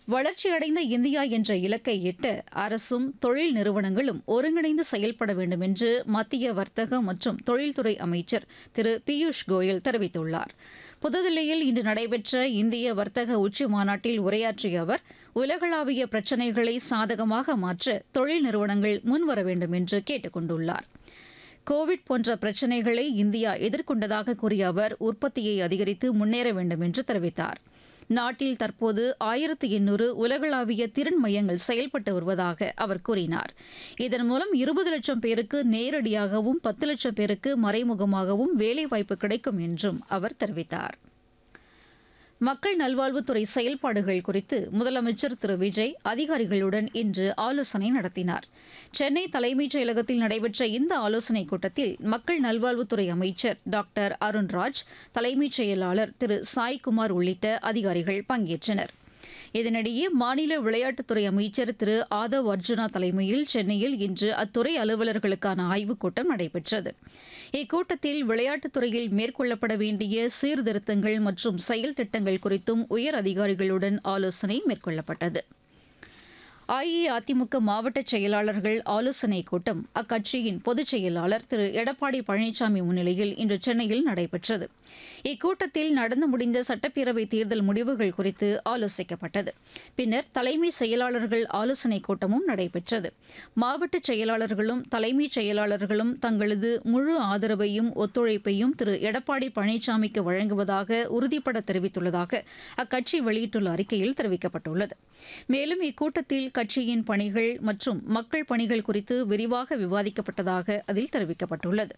வளர்ச்சியடைந்த இந்தியா என்ற இலக்கை எட்ட அரசும் தொழில் நிறுவனங்களும் ஒருங்கிணைந்து செயல்பட வேண்டும் என்று மத்திய வர்த்தக மற்றும் தொழில்துறை அமைச்சர் திரு பியூஷ் கோயல் தெரிவித்துள்ளார் புதுதில்லியில் இன்று நடைபெற்ற இந்திய வர்த்தக உச்சி மாநாட்டில் உரையாற்றிய அவர் உலகளாவிய பிரச்சினைகளை சாதகமாக மாற்ற தொழில் நிறுவனங்கள் முன்வர வேண்டும் என்று கேட்டுக் கொண்டுள்ளார் கோவிட் போன்ற பிரச்சினைகளை இந்தியா எதிர்கொண்டதாக கூறிய அவர் உற்பத்தியை அதிகரித்து முன்னேற வேண்டும் என்று தெரிவித்தார் நாட்டில் தற்போது ஆயிரத்து எண்ணூறு உலகளாவிய திறன் மையங்கள் செயல்பட்டு வருவதாக அவர் கூறினார் இதன் மூலம் இருபது லட்சம் பேருக்கு நேரடியாகவும் பத்து லட்சம் பேருக்கு மறைமுகமாகவும் வேலைவாய்ப்பு கிடைக்கும் என்றும் அவர் தெரிவித்தார் மக்கள் நல்வாழ்வுத்துறை செயல்பாடுகள் குறித்து முதலமைச்சர் திரு விஜய் அதிகாரிகளுடன் இன்று ஆலோசனை நடத்தினார் சென்னை தலைமைச் செயலகத்தில் நடைபெற்ற இந்த ஆலோசனைக் கூட்டத்தில் மக்கள் நல்வாழ்வுத்துறை அமைச்சர் டாக்டர் அருண்ராஜ் தலைமைச் செயலாளர் திரு சாய்குமார் உள்ளிட்ட அதிகாரிகள் பங்கேற்றனர் இதனிடையே மாநில விளையாட்டுத்துறை அமைச்சர் திரு ஆதவ் அர்ஜுனா தலைமையில் சென்னையில் இன்று அத்துறை அலுவலர்களுக்கான ஆய்வுக் கூட்டம் நடைபெற்றது இக்கூட்டத்தில் விளையாட்டுத்துறையில் மேற்கொள்ளப்பட வேண்டிய சீர்திருத்தங்கள் மற்றும் செயல் திட்டங்கள் குறித்தும் உயர் அதிகாரிகளுடன் ஆலோசனை மேற்கொள்ளப்பட்டது அஇஅதிமுக மாவட்ட செயலாளர்கள் ஆலோசனைக் கூட்டம் அக்கட்சியின் பொதுச் செயலாளர் திரு எடப்பாடி பழனிசாமி முன்னிலையில் இன்று சென்னையில் நடைபெற்றது இக்கூட்டத்தில் நடந்து முடிந்த சட்டப்பேரவைத் தேர்தல் முடிவுகள் குறித்து ஆலோசிக்கப்பட்டது பின்னர் தலைமை செயலாளர்கள் ஆலோசனைக் கூட்டமும் நடைபெற்றது மாவட்ட செயலாளர்களும் தலைமைச் செயலாளர்களும் தங்களது முழு ஆதரவையும் ஒத்துழைப்பையும் திரு எடப்பாடி பழனிசாமிக்கு வழங்குவதாக உறுதிபட தெரிவித்துள்ளதாக அக்கட்சி வெளியிட்டுள்ள அறிக்கையில் தெரிவிக்கப்பட்டுள்ளது மேலும் இக்கூட்டத்தில் கட்சியின் பணிகள் மற்றும் மக்கள் பணிகள் குறித்து விரிவாக விவாதிக்கப்பட்டதாக அதில் தெரிவிக்கப்பட்டுள்ளது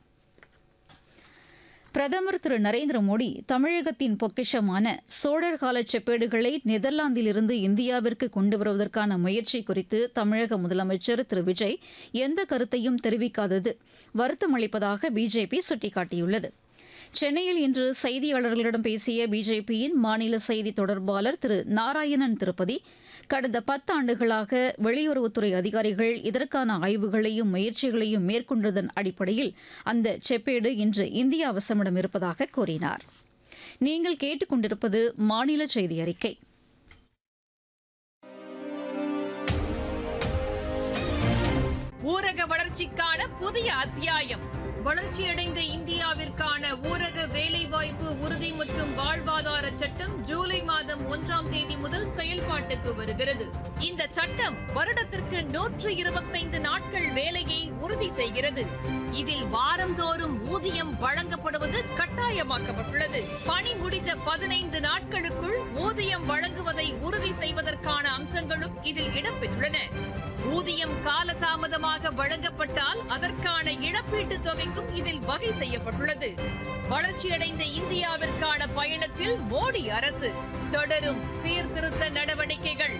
பிரதமர் திரு நரேந்திர மோடி தமிழகத்தின் பொக்கிஷமான சோழர் கால செப்பேடுகளை நெதர்லாந்திலிருந்து இந்தியாவிற்கு கொண்டு வருவதற்கான முயற்சி குறித்து தமிழக முதலமைச்சர் திரு விஜய் எந்த கருத்தையும் தெரிவிக்காதது வருத்தமளிப்பதாக பிஜேபி சுட்டிக்காட்டியுள்ளது சென்னையில் இன்று செய்தியாளர்களிடம் பேசிய பிஜேபியின் மாநில செய்தி தொடர்பாளர் திரு நாராயணன் திருப்பதி கடந்த பத்தாண்டுகளாக வெளியுறவுத்துறை அதிகாரிகள் இதற்கான ஆய்வுகளையும் முயற்சிகளையும் மேற்கொண்டதன் அடிப்படையில் அந்த செப்பேடு இன்று இந்தியா வசமிடம் இருப்பதாக கூறினார் நீங்கள் கேட்டுக்கொண்டிருப்பது மாநில செய்தி அறிக்கை ஊரக வளர்ச்சிக்கான புதிய அத்தியாயம் வளர்ச்சியடைந்த இந்தியாவிற்கான ஊரக வேலைவாய்ப்பு உறுதி மற்றும் வாழ்வாதார சட்டம் ஜூலை மாதம் ஒன்றாம் தேதி முதல் செயல்பாட்டுக்கு வருகிறது இந்த சட்டம் வருடத்திற்கு நூற்று இருபத்தைந்து நாட்கள் வேலையை உறுதி செய்கிறது இதில் வாரந்தோறும் ஊதியம் வழங்கப்படுவது கட்டாயமாக்கப்பட்டுள்ளது பணி முடிந்த பதினைந்து நாட்களுக்குள் ஊதியம் வழங்குவதை உறுதி செய்வதற்கான அம்சங்களும் இதில் இடம்பெற்றுள்ளன ஊதியம் காலதாமதமாக வழங்கப்பட்டால் அதற்கான இழப்பீட்டு தொகைக்கும் இதில் வகை செய்யப்பட்டுள்ளது வளர்ச்சியடைந்த இந்தியாவிற்கான பயணத்தில் மோடி அரசு தொடரும் சீர்திருத்த நடவடிக்கைகள்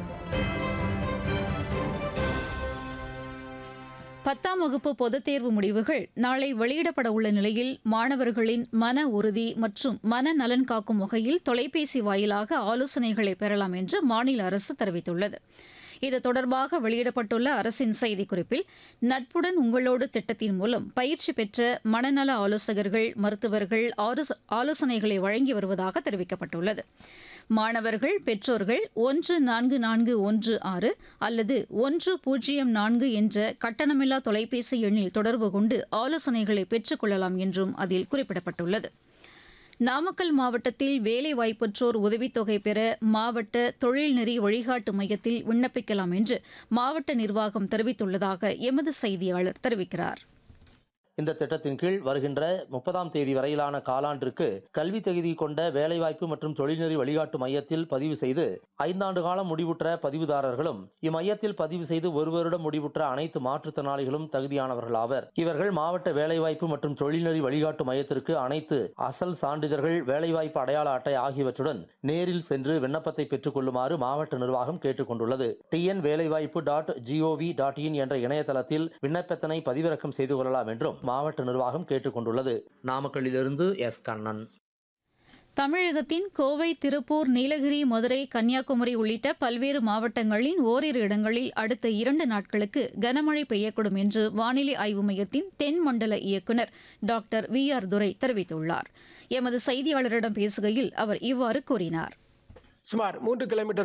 பத்தாம் வகுப்பு பொதுத் தேர்வு முடிவுகள் நாளை வெளியிடப்பட உள்ள நிலையில் மாணவர்களின் மன உறுதி மற்றும் மனநலன் காக்கும் வகையில் தொலைபேசி வாயிலாக ஆலோசனைகளை பெறலாம் என்று மாநில அரசு தெரிவித்துள்ளது இது தொடர்பாக வெளியிடப்பட்டுள்ள அரசின் செய்திக்குறிப்பில் நட்புடன் உங்களோடு திட்டத்தின் மூலம் பயிற்சி பெற்ற மனநல ஆலோசகர்கள் மருத்துவர்கள் ஆலோச- ஆலோசனைகளை வழங்கி வருவதாக தெரிவிக்கப்பட்டுள்ளது மாணவர்கள் பெற்றோர்கள் ஒன்று நான்கு நான்கு ஒன்று ஆறு அல்லது ஒன்று பூஜ்ஜியம் நான்கு என்ற கட்டணமில்லா தொலைபேசி எண்ணில் தொடர்பு கொண்டு ஆலோசனைகளை பெற்றுக் கொள்ளலாம் என்றும் அதில் குறிப்பிடப்பட்டுள்ளது நாமக்கல் மாவட்டத்தில் வேலை வாய்ப்பற்றோர் உதவித்தொகை பெற மாவட்ட தொழில்நெறி வழிகாட்டு மையத்தில் விண்ணப்பிக்கலாம் என்று மாவட்ட நிர்வாகம் தெரிவித்துள்ளதாக எமது செய்தியாளர் தெரிவிக்கிறார் இந்த திட்டத்தின் கீழ் வருகின்ற முப்பதாம் தேதி வரையிலான காலாண்டிற்கு கல்வி தகுதி கொண்ட வேலைவாய்ப்பு மற்றும் தொழில்நெறி வழிகாட்டு மையத்தில் பதிவு செய்து ஐந்தாண்டு காலம் முடிவுற்ற பதிவுதாரர்களும் இம்மையத்தில் பதிவு செய்து ஒரு வருடம் முடிவுற்ற அனைத்து மாற்றுத்திறனாளிகளும் தகுதியானவர்கள் ஆவர் இவர்கள் மாவட்ட வேலைவாய்ப்பு மற்றும் தொழில்நெறி வழிகாட்டு மையத்திற்கு அனைத்து அசல் சான்றிதழ்கள் வேலைவாய்ப்பு அடையாள அட்டை ஆகியவற்றுடன் நேரில் சென்று விண்ணப்பத்தை பெற்றுக் கொள்ளுமாறு மாவட்ட நிர்வாகம் கேட்டுக் கொண்டுள்ளது டிஎன் வேலைவாய்ப்பு டாட் ஜிஓவி டாட் இன் என்ற இணையதளத்தில் விண்ணப்பத்தினை பதிவிறக்கம் செய்து கொள்ளலாம் என்றும் மாவட்ட நிர்வாகம் கேட்டுக் கொண்டுள்ளது நாமக்கல்லிலிருந்து எஸ் கண்ணன் தமிழகத்தின் கோவை திருப்பூர் நீலகிரி மதுரை கன்னியாகுமரி உள்ளிட்ட பல்வேறு மாவட்டங்களின் ஓரிரு இடங்களில் அடுத்த இரண்டு நாட்களுக்கு கனமழை பெய்யக்கூடும் என்று வானிலை ஆய்வு மையத்தின் தென் மண்டல இயக்குநர் டாக்டர் வி ஆர் துரை தெரிவித்துள்ளார் எமது செய்தியாளரிடம் பேசுகையில் அவர் இவ்வாறு கூறினார் சுமார் மூன்று கிலோமீட்டர்